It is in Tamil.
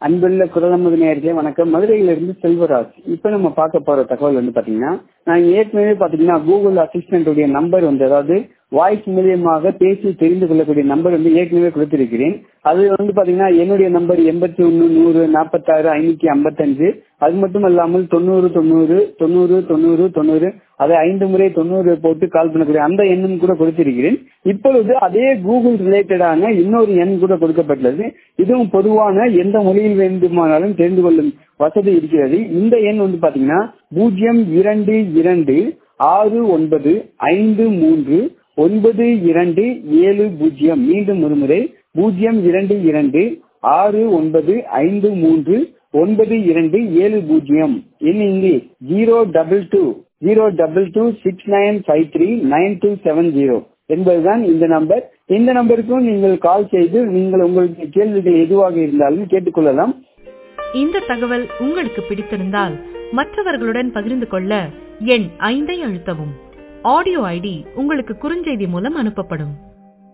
அன்புள்ள குரலமது நேயர்களே வணக்கம் மதுரையிலிருந்து செல்வராஜ் இப்ப நம்ம பார்க்க போற தகவல் வந்து பாத்தீங்கன்னா நான் ஏற்கனவே பாத்தீங்கன்னா கூகுள் அசிஸ்டன்ட் உடைய நம்பர் வந்து அதாவது வாய்ஸ் மூலியமாக பேசி தெரிந்து கொள்ளக்கூடிய நம்பர் வந்து ஏற்கனவே கொடுத்திருக்கிறேன் அது வந்து பாத்தீங்கன்னா என்னுடைய நம்பர் எண்பத்தி ஒன்னு நூறு நாற்பத்தாறு ஐநூத்தி ஐம்பத்தஞ்சு அது மட்டும் இல்லாமல் தொண்ணூறு தொண்ணூறு தொண்ணூறு தொண்ணூறு தொண்ணூறு அதை ஐந்து முறை தொண்ணூறு போட்டு கால் பண்ணக்கூடிய அந்த எண்ணும் கூட கொடுத்திருக்கிறேன் இப்பொழுது அதே கூகுள் ரிலேட்டடான இன்னொரு எண் கூட கொடுக்கப்பட்டுள்ளது இதுவும் பொதுவான எந்த மொழியில் வேண்டுமானாலும் தெரிந்து கொள்ளும் வசதி இருக்கிறது இந்த எண் வந்து பாத்தீங்கன்னா பூஜ்ஜியம் இரண்டு இரண்டு ஆறு ஒன்பது ஐந்து மூன்று ஒன்பது இரண்டு ஏழு பூஜ்ஜியம் மீண்டும் ஒரு முறை பூஜ்ஜியம் இரண்டு இரண்டு ஆறு ஒன்பது ஐந்து மூன்று ஒன்பது இரண்டு ஏழு பூஜ்ஜியம் in English zero double two zero double two six nine five three nine two seven zero என்பதுதான் இந்த நம்பர் இந்த நம்பருக்கும் நீங்கள் கால் செய்து நீங்கள் உங்களுக்கு கேள்விகள் எதுவாக இருந்தாலும் கேட்டுக்கொள்ளலாம் இந்த தகவல் உங்களுக்கு பிடித்திருந்தால் மற்றவர்களுடன் பகிர்ந்து கொள்ள எண் ஐந்தை அழுத்தவும் ஆடியோ ஐடி உங்களுக்கு குறுஞ்செய்தி மூலம் அனுப்பப்படும்